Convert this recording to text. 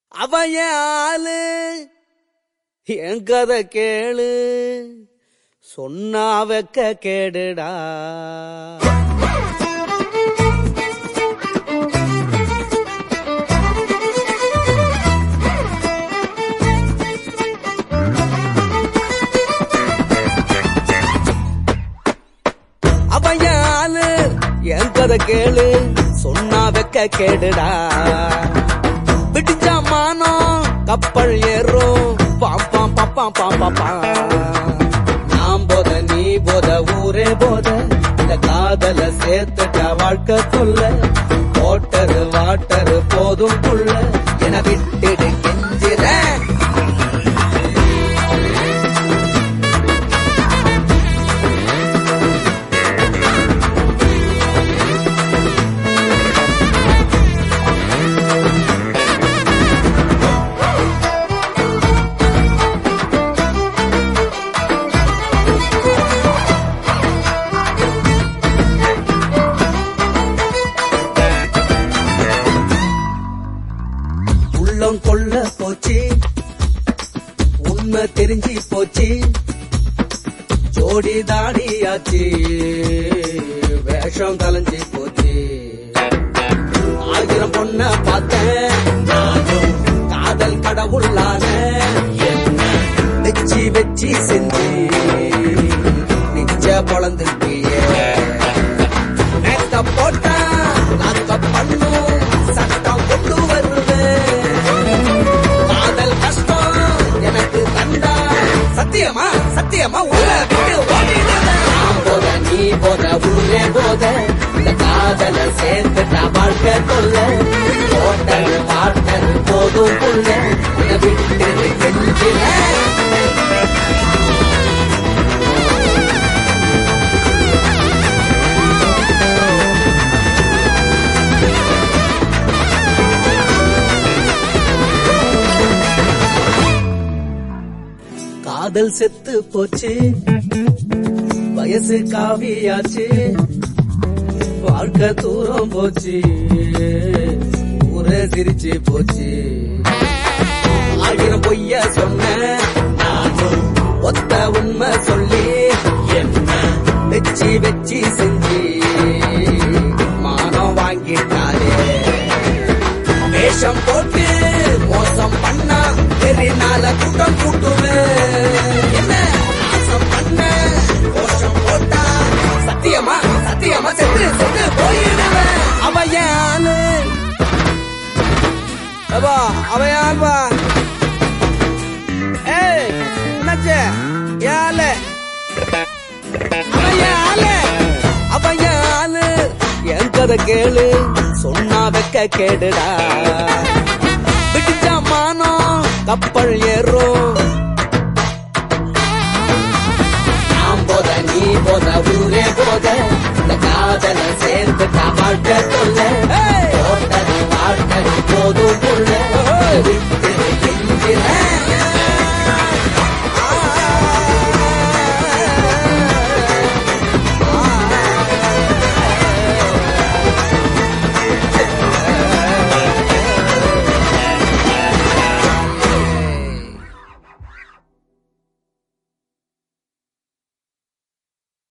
அவன் என் ஆளு என் கதை கேளு சொன்னா வெக்க கேடுடா அவன் என் ஆளு என் கதை கேளு சொன்னா வெக்க கேடுடா விடிஞ்சா மானம் கப்பல் ஏறும் பாம் பாம் பாம் பாம் பாம் பாம் பாம் நான் போத நீ போத ஊரே போத இந்த காதல சேர்த்துட்ட வாழ்க்கை சொல்ல ஓட்டரு வாட்டரு போதும் புள்ள என விட்டுடு கெஞ்சிறேன் உள்ளம் கொள்ள போச்சு உண்மை தெரிஞ்சு போச்சு ஜோடி தாடியாச்சு வேஷம் கலைஞ்சு போச்சு ஆயிரம் பொண்ண பார்த்தேன் நானும் காதல் கடவுளான வெச்சி வெச்சி செஞ்சு நிச்ச பொழந்துட்டியே மேக்கப் போட்டா லாக்கப் பண்ணும் சட்டம் கொண்டு வருவேன் காதல் கஷ்டம் எனக்கு தந்தா சத்தியமா சத்தியமா உள்ள விட்டு ஓடிடுவேன் நான் போத நீ போத ஊரே போத இந்த காதல சேர்த்துட்டா வாழ்க்கை கொள்ள ஓட்டல் வாட்டல் போதும் புள்ள உன்னை விட்டு கெஞ்சிறேன் காதல் செத்து போச்சு வயசு காவியாச்சு வாழ்க்கை தூரம் போச்சு ஊரே சிரிச்சு போச்சு ஆயிரம் பொய்ய சொன்ன நானும் ஒத்த உண்மை சொல்லி என்ன வெச்சி வெச்சி செஞ்சு மானம் வாங்கிட்டாரே வேஷம் போட்டு மோசம் பண்ணா பெரியனால கூட்டம் கூட்டுவேன் என்ன நாசம் பண்ண கோஷம் போட்டா சத்தியமா சத்தியமா செத்து செத்து போயிடுவேன் அவ என் ஆளு அப்பா அவ என் ஆள்வா ஏய் என்னாச்சு என் ஆளு அவ என் ஆளு அவ என் ஆளு என் கதை கேளு சொன்னா வெக்க கேடுடா விடிஞ்சா மானம் கப்பல் ஏறும் நான் போத நீ போத ஊரே போத இந்த காதல சேர்த்து வாழ்க்கை சொல்ல